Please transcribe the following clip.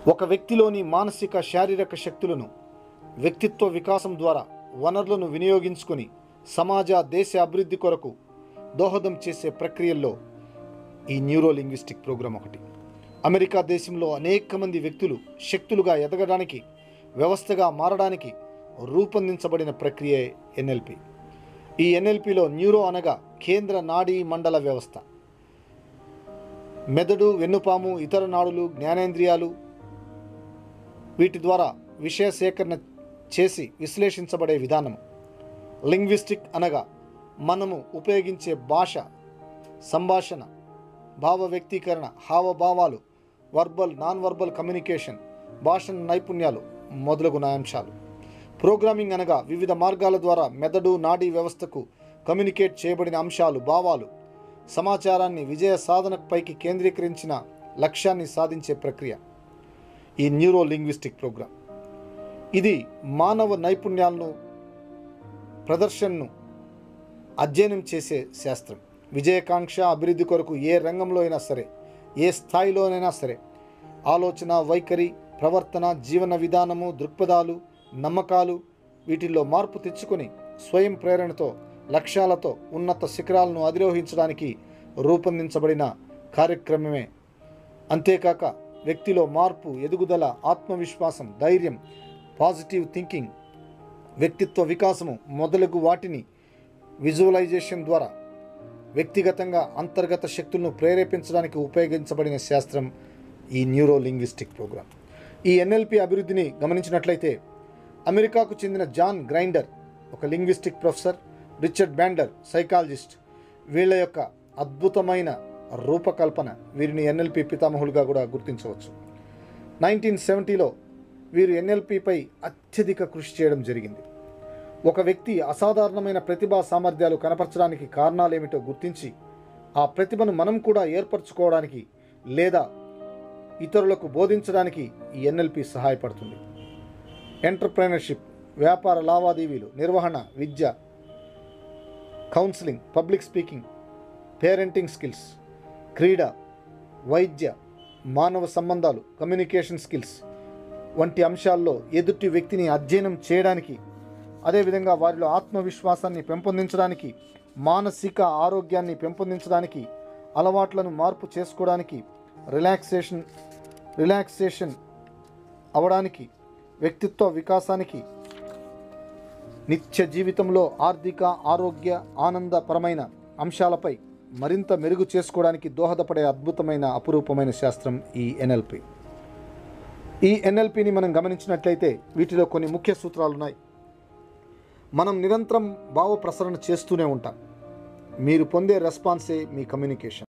ఒక వ్యక్తిలోని మానసిక శారీరక శక్తులను వ్యక్తిత్వ వికాసం ద్వారా వనరులను వినియోగించుకొని సమాజ దేశ అభివృద్ధి కొరకు దోహదం చేసే ప్రక్రియల్లో ఈ న్యూరో లింగ్విస్టిక్ ప్రోగ్రాం ఒకటి అమెరికా దేశంలో అనేక మంది వ్యక్తులు శక్తులుగా ఎదగడానికి వ్యవస్థగా మారడానికి రూపొందించబడిన ప్రక్రియే ఎన్ఎల్పి ఈ ఎన్ఎల్పిలో న్యూరో అనగా కేంద్ర నాడీ మండల వ్యవస్థ మెదడు వెన్నుపాము ఇతర నాడులు జ్ఞానేంద్రియాలు వీటి ద్వారా విషయ సేకరణ చేసి విశ్లేషించబడే విధానం లింగ్విస్టిక్ అనగా మనము ఉపయోగించే భాష సంభాషణ భావ వ్యక్తీకరణ హావభావాలు వర్బల్ నాన్ వర్బల్ కమ్యూనికేషన్ భాషణ నైపుణ్యాలు మొదలగు అంశాలు ప్రోగ్రామింగ్ అనగా వివిధ మార్గాల ద్వారా మెదడు నాడీ వ్యవస్థకు కమ్యూనికేట్ చేయబడిన అంశాలు భావాలు సమాచారాన్ని విజయ సాధనపైకి కేంద్రీకరించిన లక్ష్యాన్ని సాధించే ప్రక్రియ ఈ న్యూరో లింగ్విస్టిక్ ప్రోగ్రాం ఇది మానవ నైపుణ్యాలను ప్రదర్శనను అధ్యయనం చేసే శాస్త్రం విజయకాంక్ష అభివృద్ధి కొరకు ఏ రంగంలో అయినా సరే ఏ స్థాయిలోనైనా సరే ఆలోచన వైఖరి ప్రవర్తన జీవన విధానము దృక్పథాలు నమ్మకాలు వీటిల్లో మార్పు తెచ్చుకొని స్వయం ప్రేరణతో లక్ష్యాలతో ఉన్నత శిఖరాలను అధిరోహించడానికి రూపొందించబడిన కార్యక్రమమే అంతేకాక వ్యక్తిలో మార్పు ఎదుగుదల ఆత్మవిశ్వాసం ధైర్యం పాజిటివ్ థింకింగ్ వ్యక్తిత్వ వికాసము మొదలగు వాటిని విజువలైజేషన్ ద్వారా వ్యక్తిగతంగా అంతర్గత శక్తులను ప్రేరేపించడానికి ఉపయోగించబడిన శాస్త్రం ఈ న్యూరో లింగ్విస్టిక్ ప్రోగ్రామ్ ఈ ఎన్ఎల్పి అభివృద్ధిని గమనించినట్లయితే అమెరికాకు చెందిన జాన్ గ్రైండర్ ఒక linguistic professor Richard Bandler psychologist వీళ్ళ యొక్క అద్భుతమైన రూపకల్పన వీరిని ఎన్ఎల్పి పితామహులుగా కూడా గుర్తించవచ్చు నైన్టీన్ సెవెంటీలో వీరు ఎన్ఎల్పిపై అత్యధిక కృషి చేయడం జరిగింది ఒక వ్యక్తి అసాధారణమైన ప్రతిభా సామర్థ్యాలు కనపరచడానికి కారణాలేమిటో గుర్తించి ఆ ప్రతిభను మనం కూడా ఏర్పరచుకోవడానికి లేదా ఇతరులకు బోధించడానికి ఈ ఎన్ఎల్పి సహాయపడుతుంది ఎంటర్ప్రైనర్షిప్ వ్యాపార లావాదేవీలు నిర్వహణ విద్య counselling public speaking parenting skills క్రీడ వైద్య మానవ సంబంధాలు కమ్యూనికేషన్ స్కిల్స్ వంటి అంశాల్లో ఎదుటి వ్యక్తిని అధ్యయనం చేయడానికి అదేవిధంగా వారిలో ఆత్మవిశ్వాసాన్ని పెంపొందించడానికి మానసిక ఆరోగ్యాన్ని పెంపొందించడానికి అలవాట్లను మార్పు చేసుకోవడానికి రిలాక్సేషన్ రిలాక్సేషన్ అవడానికి వ్యక్తిత్వ వికాసానికి నిత్య జీవితంలో ఆర్థిక ఆరోగ్య ఆనందపరమైన అంశాలపై మరింత మెరుగు చేసుకోవడానికి దోహదపడే అద్భుతమైన అపురూపమైన శాస్త్రం ఈ ఎన్ఎల్పి ఈ ఎన్ఎల్పిని మనం గమనించినట్లయితే వీటిలో కొన్ని ముఖ్య సూత్రాలు ఉన్నాయి మనం నిరంతరం భావ ప్రసరణ చేస్తూనే ఉంటాం మీరు పొందే రెస్పాన్సే మీ కమ్యూనికేషన్